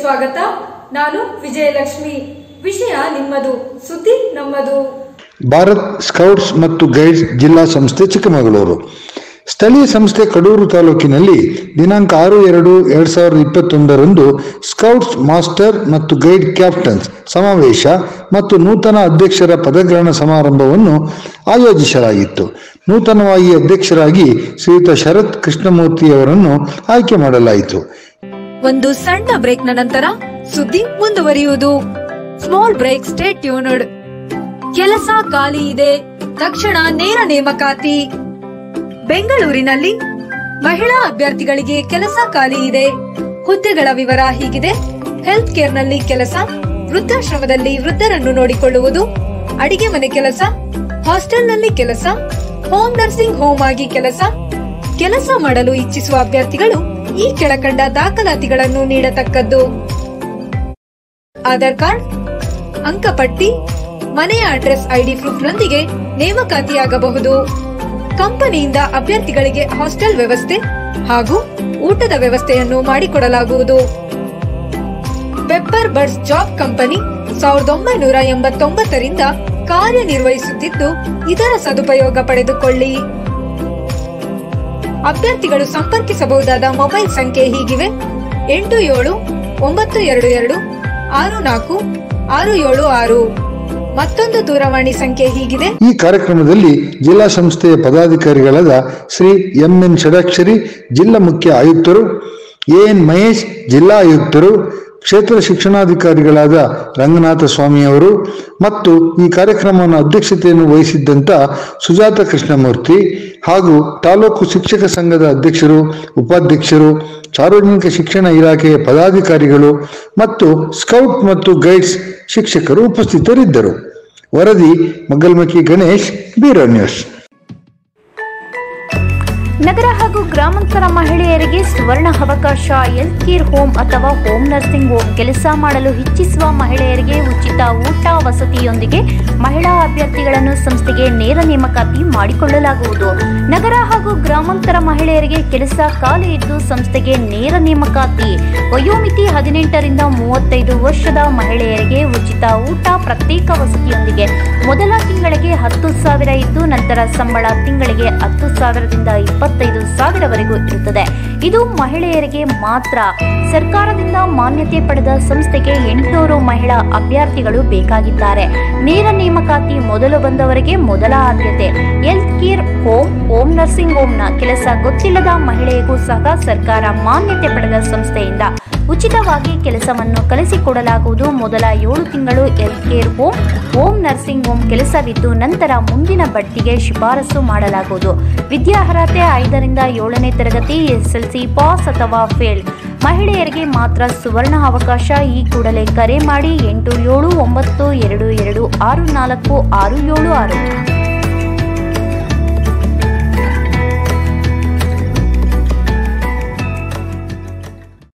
ಸ್ವಾಗತ ನಾನು ವಿಜಯಲಕ್ಷ್ಮಿ ವಿಷಯ ನಿಮ್ಮದು ಸುದ್ದಿ ನಮ್ಮದು ಭಾರತ್ ಸ್ಕೌಟ್ಸ್ ಮತ್ತು ಗೈಡ್ಸ್ ಜಿಲ್ಲಾ ಸಂಸ್ಥೆ ಚಿಕ್ಕಮಗಳೂರು ಸ್ಥಳೀಯ ಸಂಸ್ಥೆ ಕಡೂರು ತಾಲೂಕಿನಲ್ಲಿ ದಿನಾಂಕ ಆರು ಎರಡು ಎರಡ್ ಸಾವಿರದ ಇಪ್ಪತ್ತೊಂದರಂದು ಸ್ಕೌಟ್ಸ್ ಮಾಸ್ಟರ್ ಮತ್ತು ಗೈಡ್ ಕ್ಯಾಪ್ಟನ್ಸ್ ಸಮಾವೇಶ ಮತ್ತು ನೂತನ ಅಧ್ಯಕ್ಷರ ಪದಗ್ರಹಣ ಸಮಾರಂಭವನ್ನು ಆಯೋಜಿಸಲಾಗಿತ್ತು ನೂತನವಾಗಿ ಅಧ್ಯಕ್ಷರಾಗಿ ಶ್ರೀಯುತ ಶರತ್ ಕೃಷ್ಣಮೂರ್ತಿಯವರನ್ನು ಆಯ್ಕೆ ಮಾಡಲಾಯಿತು ಒಂದು ಸಣ್ಣ ಬ್ರೇಕ್ ನ ನಂತರ ಸುದ್ದಿ ಮುಂದುವರಿಯುವುದು ಸ್ಮಾಲ್ ಬ್ರೇಕ್ ಸ್ಟೇ ಟ್ಯೂನ್ಡ್ ಕೆಲಸ ಖಾಲಿ ಇದೆ ತಕ್ಷಣ ನೇರ ನೇಮಕಾತಿ ಬೆಂಗಳೂರಿನಲ್ಲಿ ಮಹಿಳಾ ಅಭ್ಯರ್ಥಿಗಳಿಗೆ ಕೆಲಸ ಖಾಲಿ ಇದೆ ಹುದ್ದೆಗಳ ವಿವರ ಹೀಗಿದೆ ಹೆಲ್ತ್ ಕೇರ್ ನಲ್ಲಿ ಕೆಲಸ ವೃದ್ಧಾಶ್ರಮದಲ್ಲಿ ವೃದ್ಧರನ್ನು ನೋಡಿಕೊಳ್ಳುವುದು ಅಡಿಗೆ ಮನೆ ಕೆಲಸ ಹಾಸ್ಟೆಲ್ನಲ್ಲಿ ಕೆಲಸ ಹೋಮ್ ನರ್ಸಿಂಗ್ ಹೋಮ್ ಆಗಿ ಕೆಲಸ ಕೆಲಸ ಮಾಡಲು ಇಚ್ಛಿಸುವ ಅಭ್ಯರ್ಥಿಗಳು ಈ ಕೆಳಕಂಡ ದಾಖಲಾತಿಗಳನ್ನು ನೀಡತಕ್ಕದ್ದು ಆಧಾರ್ ಕಾರ್ಡ್ ಅಂಕಪಟ್ಟಿ ಮನೆಯ ಅಡ್ರೆಸ್ ಐಡಿ ಪ್ರೂಫ್ನೊಂದಿಗೆ ನೇಮಕಾತಿಯಾಗಬಹುದು ಕಂಪನಿಯಿಂದ ಅಭ್ಯರ್ಥಿಗಳಿಗೆ ಹಾಸ್ಟೆಲ್ ವ್ಯವಸ್ಥೆ ಹಾಗೂ ಊಟದ ವ್ಯವಸ್ಥೆಯನ್ನು ಮಾಡಿಕೊಡಲಾಗುವುದು ಪೆಪ್ಪರ್ ಬರ್ಡ್ಸ್ ಜಾಬ್ ಕಂಪನಿ ಸಾವಿರದ ಒಂಬೈನೂರ ಎಂಬತ್ತೊಂಬತ್ತರಿಂದ ಕಾರ್ಯನಿರ್ವಹಿಸುತ್ತಿದ್ದು ಇದರ ಸದುಪಯೋಗ ಪಡೆದುಕೊಳ್ಳಿ ಅಭ್ಯರ್ಥಿಗಳು ಸಂಪರ್ಕಿಸಬಹುದಾದ ಮೊಬೈಲ್ ಸಂಖ್ಯೆ ಹೀಗಿವೆ ಎಂಟು ಏಳು ಒಂಬತ್ತು ಎರಡು ಎರಡು ಆರು ನಾಲ್ಕು ಆರು ಏಳು ಆರು ಮತ್ತೊಂದು ದೂರವಾಣಿ ಸಂಖ್ಯೆ ಹೀಗಿದೆ ಈ ಕಾರ್ಯಕ್ರಮದಲ್ಲಿ ಜಿಲ್ಲಾ ಸಂಸ್ಥೆಯ ಪದಾಧಿಕಾರಿಗಳಾದ ಶ್ರೀ ಎಂ ಎನ್ ಷಡಾಕ್ಷರಿ ಜಿಲ್ಲಾ ಮುಖ್ಯ ಆಯುಕ್ತರು ಎ ಎನ್ ಮಹೇಶ್ ಜಿಲ್ಲಾ ಆಯುಕ್ತರು ಕ್ಷೇತ್ರ ಶಿಕ್ಷಣಾಧಿಕಾರಿಗಳಾದ ರಂಗನಾಥ ಸ್ವಾಮಿಯವರು ಮತ್ತು ಈ ಕಾರ್ಯಕ್ರಮವನ್ನು ಅಧ್ಯಕ್ಷತೆಯನ್ನು ವಹಿಸಿದ್ದಂತ ಸುಜಾತ ಕೃಷ್ಣಮೂರ್ತಿ ಹಾಗೂ ತಾಲೂಕು ಶಿಕ್ಷಕ ಸಂಘದ ಅಧ್ಯಕ್ಷರು ಉಪಾಧ್ಯಕ್ಷರು ಸಾರ್ವಜನಿಕ ಶಿಕ್ಷಣ ಇಲಾಖೆಯ ಪದಾಧಿಕಾರಿಗಳು ಮತ್ತು ಸ್ಕೌಟ್ ಮತ್ತು ಗೈಡ್ಸ್ ಶಿಕ್ಷಕರು ಉಪಸ್ಥಿತರಿದ್ದರು ವರದಿ ಮಗಲ್ಮಕಿ ಗಣೇಶ್ ಬೀರೋ ನ್ಯೂಸ್ ನಗರ ಹಾಗೂ ಗ್ರಾಮಾಂತರ ಮಹಿಳೆಯರಿಗೆ ಸುವರ್ಣ ಅವಕಾಶ ಹೆಲ್ತ್ ಕೇರ್ ಹೋಮ್ ಅಥವಾ ಹೋಮ್ ನರ್ಸಿಂಗ್ ಹೋಮ್ ಕೆಲಸ ಮಾಡಲು ಇಚ್ಛಿಸುವ ಮಹಿಳೆಯರಿಗೆ ಉಚಿತ ಊಟ ವಸತಿಯೊಂದಿಗೆ ಮಹಿಳಾ ಅಭ್ಯರ್ಥಿಗಳನ್ನು ಸಂಸ್ಥೆಗೆ ನೇರ ನೇಮಕಾತಿ ಮಾಡಿಕೊಳ್ಳಲಾಗುವುದು ನಗರ ಹಾಗೂ ಗ್ರಾಮಾಂತರ ಮಹಿಳೆಯರಿಗೆ ಕೆಲಸ ಖಾಲಿ ಇದ್ದು ಸಂಸ್ಥೆಗೆ ನೇರ ನೇಮಕಾತಿ ವಯೋಮಿತಿ ಹದಿನೆಂಟರಿಂದ ಮೂವತ್ತೈದು ವರ್ಷದ ಮಹಿಳೆಯರಿಗೆ ಉಚಿತ ಊಟ ಪ್ರತ್ಯೇಕ ವಸತಿಯೊಂದಿಗೆ ಮೊದಲ ತಿಂಗಳಿಗೆ ಹತ್ತು ಸಾವಿರ ಇದ್ದು ನಂತರ ಸಂಬಳ ತಿಂಗಳಿಗೆ ಹತ್ತು ಸಾವಿರದಿಂದ ಇಪ್ಪತ್ತೈದು ಸಾವಿರವರೆಗೂ ಇರುತ್ತದೆ ಇದು ಮಹಿಳೆಯರಿಗೆ ಮಾತ್ರ ಸರ್ಕಾರದಿಂದ ಮಾನ್ಯತೆ ಪಡೆದ ಸಂಸ್ಥೆಗೆ ಎಂಟುನೂರು ಮಹಿಳಾ ಅಭ್ಯರ್ಥಿಗಳು ಬೇಕಾಗಿದ್ದಾರೆ ನೇರ ನೇಮಕಾತಿ ಮೊದಲು ಬಂದವರಿಗೆ ಮೊದಲ ಆದ್ಯತೆ health care home home nursing ಹೋಮ್ನ ಕೆಲಸ ಗೊತ್ತಿಲ್ಲದ ಮಹಿಳೆಗೂ ಸಹ ಸರ್ಕಾರ ಮಾನ್ಯತೆ ಪಡೆದ ಸಂಸ್ಥೆಯಿಂದ ಉಚಿತವಾಗಿ ಕೆಲಸವನ್ನು ಕಲಿಸಿಕೊಡಲಾಗುವುದು ಮೊದಲ ಏಳು ತಿಂಗಳು health care home home nursing home ಕೆಲಸವಿದ್ದು ನಂತರ ಮುಂದಿನ ಬಡ್ತಿಗೆ ಶಿಫಾರಸು ಮಾಡಲಾಗುವುದು ವಿದ್ಯಾರ್ಹತೆ ಐದರಿಂದ ಏಳನೇ ತರಗತಿ ಎಸ್ಎಲ್ಸಿ ಪಾಸ್ ಅಥವಾ ಫೇಲ್ ಮಹಿಳೆಯರಿಗೆ ಮಾತ್ರ ಸುವರ್ಣ ಅವಕಾಶ ಈ ಕೂಡಲೇ ಕರೆ ಮಾಡಿ ಎಂಟು ಏಳು ಒಂಬತ್ತು ಎರಡು ಎರಡು ಆರು ನಾಲ್ಕು ಆರು ಏಳು ಆರು